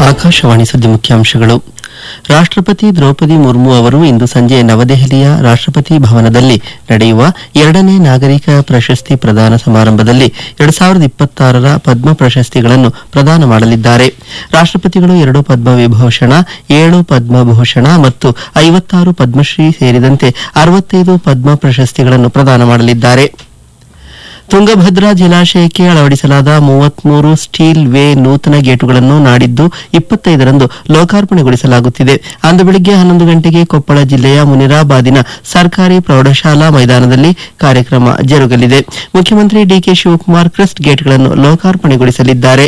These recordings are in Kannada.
ಆಕಾಶವಾಣಿ ಸುದ್ದಿ ಮುಖ್ಯಾಂಶಗಳು ರಾಷ್ಟ್ರಪತಿ ದ್ರೌಪದಿ ಮುರ್ಮು ಅವರು ಇಂದು ಸಂಜೆ ನವದೆಹಲಿಯ ರಾಷ್ಟ್ರಪತಿ ಭವನದಲ್ಲಿ ನಡೆಯುವ ಎರಡನೇ ನಾಗರಿಕ ಪ್ರಶಸ್ತಿ ಪ್ರದಾನ ಸಮಾರಂಭದಲ್ಲಿ ಎರಡ್ ಸಾವಿರದ ಇಪ್ಪತ್ತಾರರ ಪದ್ಮ ಪ್ರಶಸ್ತಿಗಳನ್ನು ಪ್ರದಾನ ಮಾಡಲಿದ್ದಾರೆ ರಾಷ್ಟ್ರಪತಿಗಳು ಎರಡು ಪದ್ಮ ವಿಭೂಷಣ ಏಳು ಪದ್ಮಭೂಷಣ ಮತ್ತು ಐವತ್ತಾರು ಪದ್ಮಶ್ರೀ ಸೇರಿದಂತೆ ಅರವತ್ತೈದು ಪದ್ಮ ಪ್ರಶಸ್ತಿಗಳನ್ನು ಪ್ರದಾನ ಮಾಡಲಿದ್ದಾರೆ ತುಂಗಭದ್ರಾ ಜಲಾಶಯಕ್ಕೆ ಅಳವಡಿಸಲಾದ ಮೂವತ್ಮೂರು ಸ್ಟೀಲ್ ವೇ ನೂತನ ಗೇಟುಗಳನ್ನು ನಾಡಿದ್ದು ಇಪ್ಪತ್ತೈದರಂದು ಲೋಕಾರ್ಪಣೆಗೊಳಿಸಲಾಗುತ್ತಿದೆ ಅಂದು ಬೆಳಿಗ್ಗೆ ಹನ್ನೊಂದು ಗಂಟೆಗೆ ಕೊಪ್ಪಳ ಜಿಲ್ಲೆಯ ಮುನಿರಾಬಾದಿನ ಸರ್ಕಾರಿ ಪ್ರೌಢಶಾಲಾ ಮೈದಾನದಲ್ಲಿ ಕಾರ್ಯಕ್ರಮ ಜರುಗಲಿದೆ ಮುಖ್ಯಮಂತ್ರಿ ಡಿಕೆ ಶಿವಕುಮಾರ್ ಕ್ರೆಸ್ಟ್ ಗೇಟ್ಗಳನ್ನು ಲೋಕಾರ್ಪಣೆಗೊಳಿಸಲಿದ್ದಾರೆ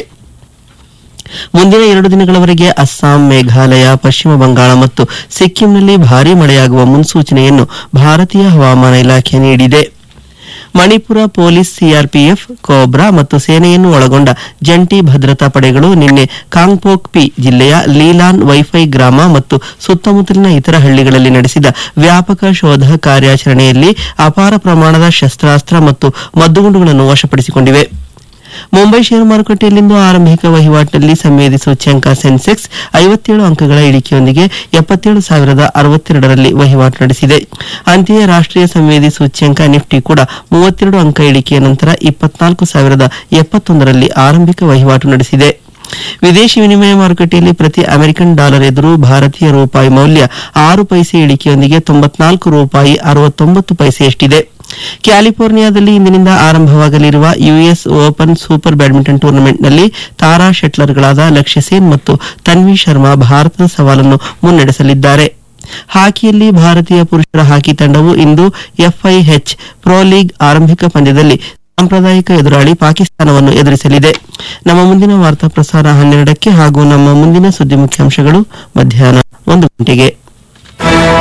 ಮುಂದಿನ ಎರಡು ದಿನಗಳವರೆಗೆ ಅಸ್ಸಾಂ ಮೇಘಾಲಯ ಪಶ್ಚಿಮ ಬಂಗಾಳ ಮತ್ತು ಸಿಕ್ಕಿಂನಲ್ಲಿ ಭಾರೀ ಮಳೆಯಾಗುವ ಮುನ್ಸೂಚನೆಯನ್ನು ಭಾರತೀಯ ಹವಾಮಾನ ಇಲಾಖೆ ನೀಡಿದೆ ಮಣಿಪುರ ಪೊಲೀಸ್ ಸಿಆರ್ಪಿಎಫ್ ಕೋಬ್ರಾ ಮತ್ತು ಸೇನೆಯನ್ನು ಒಳಗೊಂಡ ಜಂಟಿ ಭದ್ರತಾ ಪಡೆಗಳು ನಿನ್ನೆ ಕಾಂಗ್ಪೋಕ್ಪಿ ಜಿಲ್ಲೆಯ ಲೀಲಾನ್ ವೈಫೈ ಗ್ರಾಮ ಮತ್ತು ಸುತ್ತಮುತ್ತಲಿನ ಇತರ ಹಳ್ಳಿಗಳಲ್ಲಿ ನಡೆಸಿದ ವ್ಯಾಪಕ ಶೋಧ ಕಾರ್ಯಾಚರಣೆಯಲ್ಲಿ ಅಪಾರ ಪ್ರಮಾಣದ ಶಸ್ತ್ರಾಸ್ತ್ರ ಮತ್ತು ಮದ್ದುಗುಂಡುಗಳನ್ನು ವಶಪಡಿಸಿಕೊಂಡಿವೆ ಮುಂಬೈ ಷೇರು ಮಾರುಕಟ್ಟೆಯಲ್ಲಿಂದು ಆರಂಭಿಕ ವಹಿವಾಟಿನಲ್ಲಿ ಸಂವೇದಿ ಸೂಚ್ಯಂಕ ಸೆನ್ಸೆಕ್ಸ್ ಐವತ್ತೇಳು ಅಂಕಗಳ ಇಳಿಕೆಯೊಂದಿಗೆ ಎಪ್ಪತ್ತೇಳು ಸಾವಿರದ ಅರವತ್ತೆರಡರಲ್ಲಿ ವಹಿವಾಟು ನಡೆಸಿದೆ ಅಂತೆಯೇ ರಾಷ್ಟ್ರೀಯ ಸಂವೇದಿ ಸೂಚ್ಯಂಕ ನಿಫ್ಟಿ ಕೂಡ ಮೂವತ್ತೆರಡು ಅಂಕ ಇಳಿಕೆಯ ನಂತರ ಇಪ್ಪತ್ನಾಲ್ಕು ಸಾವಿರದ ಎಪ್ಪತ್ತೊಂದರಲ್ಲಿ ಆರಂಭಿಕ ವಹಿವಾಟು ನಡೆಸಿದೆ ವಿದೇಶಿ ವಿನಿಮಯ ಮಾರುಕಟ್ಟೆಯಲ್ಲಿ ಪ್ರತಿ ಅಮೆರಿಕನ್ ಡಾಲರ್ ಎದುರು ಭಾರತೀಯ ರೂಪಾಯಿ ಮೌಲ್ಯ ಆರು ಪೈಸೆ ಇಳಿಕೆಯೊಂದಿಗೆ ತೊಂಬತ್ನಾಲ್ಕು ರೂಪಾಯಿ ಅರವತ್ತೊಂಬತ್ತು ಪೈಸೆಯಷ್ಟಿದೆ ಕ್ಯಾಲಿಫೋರ್ನಿಯಾದಲ್ಲಿ ಇಂದಿನಿಂದ ಆರಂಭವಾಗಲಿರುವ ಯುಎಸ್ ಓಪನ್ ಸೂಪರ್ ಬ್ಯಾಡ್ಮಿಂಟನ್ ಟೂರ್ನಮೆಂಟ್ನಲ್ಲಿ ತಾರಾ ಶೆಟ್ಲರ್ಗಳಾದ ಲಕ್ಷ್ಯ ಸೇನ್ ಮತ್ತು ತನ್ವಿ ಶರ್ಮಾ ಭಾರತದ ಸವಾಲನ್ನು ಮುನ್ನಡೆಸಲಿದ್ದಾರೆ ಹಾಕಿಯಲ್ಲಿ ಭಾರತೀಯ ಪುರುಷರ ಹಾಕಿ ತಂಡವು ಇಂದು ಎಫ್ಐಎಚ್ ಪ್ರೊ ಲೀಗ್ ಆರಂಭಿಕ ಪಂದ್ಯದಲ್ಲಿ ಸಾಂಪ್ರದಾಯಿಕ ಎದುರಾಳಿ ಪಾಕಿಸ್ತಾನವನ್ನು ಎದುರಿಸಲಿದೆ ನಮ್ಮ ಮುಂದಿನ ವಾರ್ತಾ ಪ್ರಸಾರ ಹನ್ನೆರಡಕ್ಕೆ ಹಾಗೂ ನಮ್ಮ ಮುಂದಿನ ಸುದ್ದಿ ಮುಖ್ಯಾಂಶಗಳು ಮಧ್ಯಾಹ್ನ ಒಂದು ಗಂಟೆಗೆ